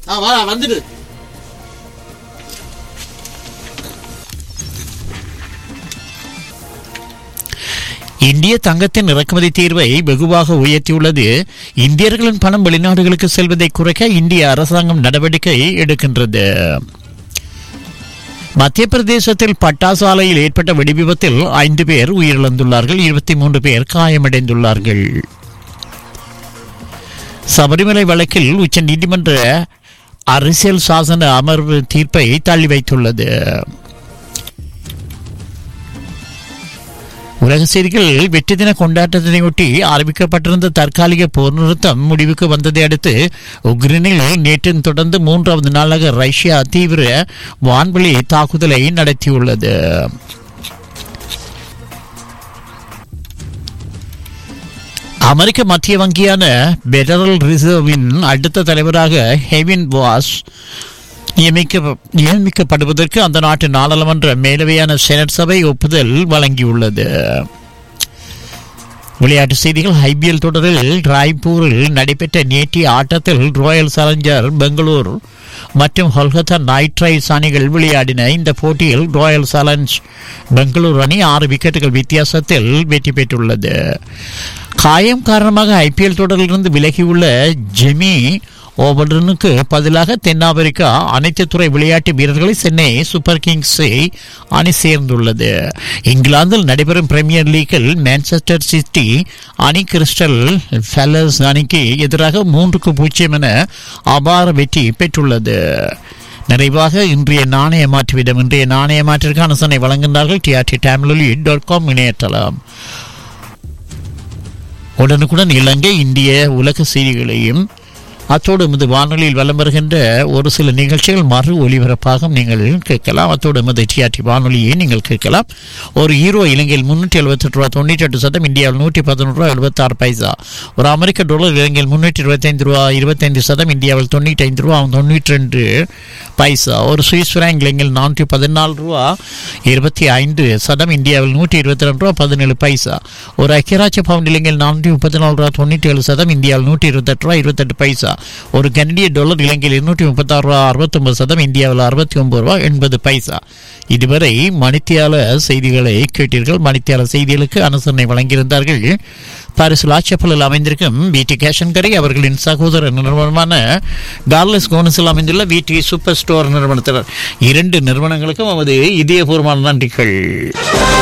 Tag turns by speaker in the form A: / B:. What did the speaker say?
A: ஆ வா வந்துடு
B: இந்திய தங்கத்தின் இறக்குமதி தீர்வை வெகுவாக உயர்த்தியுள்ளது இந்தியர்களின் பணம் வெளிநாடுகளுக்கு செல்வதை குறைக்க இந்திய அரசாங்கம் நடவடிக்கை எடுக்கின்றது மத்திய பிரதேசத்தில் பட்டாசு ஆலையில் ஏற்பட்ட வெடிவிபத்தில் ஐந்து பேர் உயிரிழந்துள்ளார்கள் இருபத்தி மூன்று பேர் காயமடைந்துள்ளார்கள் சபரிமலை வழக்கில் உச்ச நீதிமன்ற அரசியல் சாசன அமர்வு தீர்ப்பை தள்ளி வைத்துள்ளது உலக செய்திகள் வெற்றி தின கொண்டாட்டத்தினையொட்டி ஆரம்பிக்கப்பட்டிருந்த தற்காலிக போர் நிறுத்தம் முடிவுக்கு வந்ததை அடுத்து உக்ரைனில் நேற்று தொடர்ந்து மூன்றாவது நாளாக ரஷ்யா தீவிர வான்வெளி தாக்குதலை நடத்தியுள்ளது அமெரிக்க மத்திய வங்கியான பெடரல் ரிசர்வின் அடுத்த தலைவராக ஹெவின் வாஸ் நியமிக்க நியமிக்கப்படுவதற்கு அந்த நாட்டு நாடாளுமன்ற மேலவையான செனட் சபை ஒப்புதல் வழங்கியுள்ளது விளையாட்டு செய்திகள் ஐபிஎல் தொடரில் ராய்ப்பூரில் நடைபெற்ற நேற்றைய ஆட்டத்தில் ராயல் சேலஞ்சர் பெங்களூர் மற்றும் கொல்கத்தா நைட் ரைடர்ஸ் அணிகள் விளையாடின இந்த போட்டியில் ராயல் சேலஞ்ச் பெங்களூர் அணி ஆறு விக்கெட்டுகள் வித்தியாசத்தில் வெற்றி பெற்றுள்ளது காயம் காரணமாக ஐபிஎல் தொடரிலிருந்து விலகியுள்ள ஜெமி ஓவர்டனுக்கு பதிலாக தென்னாப்பிரிக்கா அனைத்து துறை விளையாட்டு வீரர்களை சென்னை சூப்பர் கிங்ஸை அணி சேர்ந்துள்ளது இங்கிலாந்தில் நடைபெறும் பிரீமியர் லீக்கில் மான்செஸ்டர் சிட்டி அணி கிறிஸ்டல் ஃபெல்லர்ஸ் அணிக்கு எதிராக மூன்றுக்கு பூஜ்ஜியம் என அபார வெற்றி பெற்றுள்ளது நிறைவாக இன்றைய நாணய மாற்றுவிடம் இன்றைய நாணய மாற்றிற்கான சனை வழங்குகிறார்கள் டிஆர்டி டேம்லொலி டாட் காம் இணையதளம் உடனுக்குடன் இலங்கை இந்திய உலக செய்திகளையும் அத்தோடு எமது வானொலியில் வலம் வருகின்ற ஒரு சில நிகழ்ச்சிகள் மறு ஒலிபரப்பாக நீங்கள் கேட்கலாம் அத்தோடு எமது டிஆர்டி வானொலியை நீங்கள் கேட்கலாம் ஒரு ஹீரோ இலங்கையில் முன்னூற்றி எழுபத்தெட்டு ரூபா தொண்ணூற்றி எட்டு சதம் இந்தியாவில் நூற்றி பதினொன்று ரூபா எழுபத்தாறு பைசா ஒரு அமெரிக்க டாலர் இலங்கையில் முன்னூற்றி இருபத்தைந்து ரூபா இருபத்தைந்து சதம் இந்தியாவில் தொண்ணூற்றி ஐந்து ரூபா தொண்ணூற்றி ரெண்டு பைசா ஒரு சுவிஸ் ஃப்ராங்க் இலங்கையில் நானூற்றி பதினாலு ரூபா இருபத்தி ஐந்து சதம் இந்தியாவில் நூற்றி இருபத்தி ரெண்டு ரூபா பதினேழு பைசா ஒரு ஐக்கியராட்சிய பவுண்ட் இலங்கையில் நானூற்றி முப்பத்தி நாலு ரூபா தொண்ணூற்றி ஏழு சதம் இந்தியாவில் நூற்றி இருபத்தெட்டு ரூபா இருபத்தெட்டு பைசா ஒரு கனடிய டாலர் இலங்கையில் இருநூற்றி முப்பத்தாறு ரூபா அறுபத்தொன்பது சதம் இந்தியாவில் அறுபத்தி ஒன்பது ரூபா எண்பது பைசா இதுவரை மணித்தியால செய்திகளை கேட்டீர்கள் மணித்தியால செய்திகளுக்கு அனுசரணை வழங்கியிருந்தார்கள் பாரிஸ் லாச்சப்பலில் அமைந்திருக்கும் பிடி கேஷன்கரை அவர்களின் சகோதர நிறுவனமான டார்லஸ் கோனஸில் அமைந்துள்ள விடி சூப்பர் ஸ்டோர் நிறுவனத்தினர் இரண்டு நிறுவனங்களுக்கும் நமது இதயபூர்வமான நன்றிகள்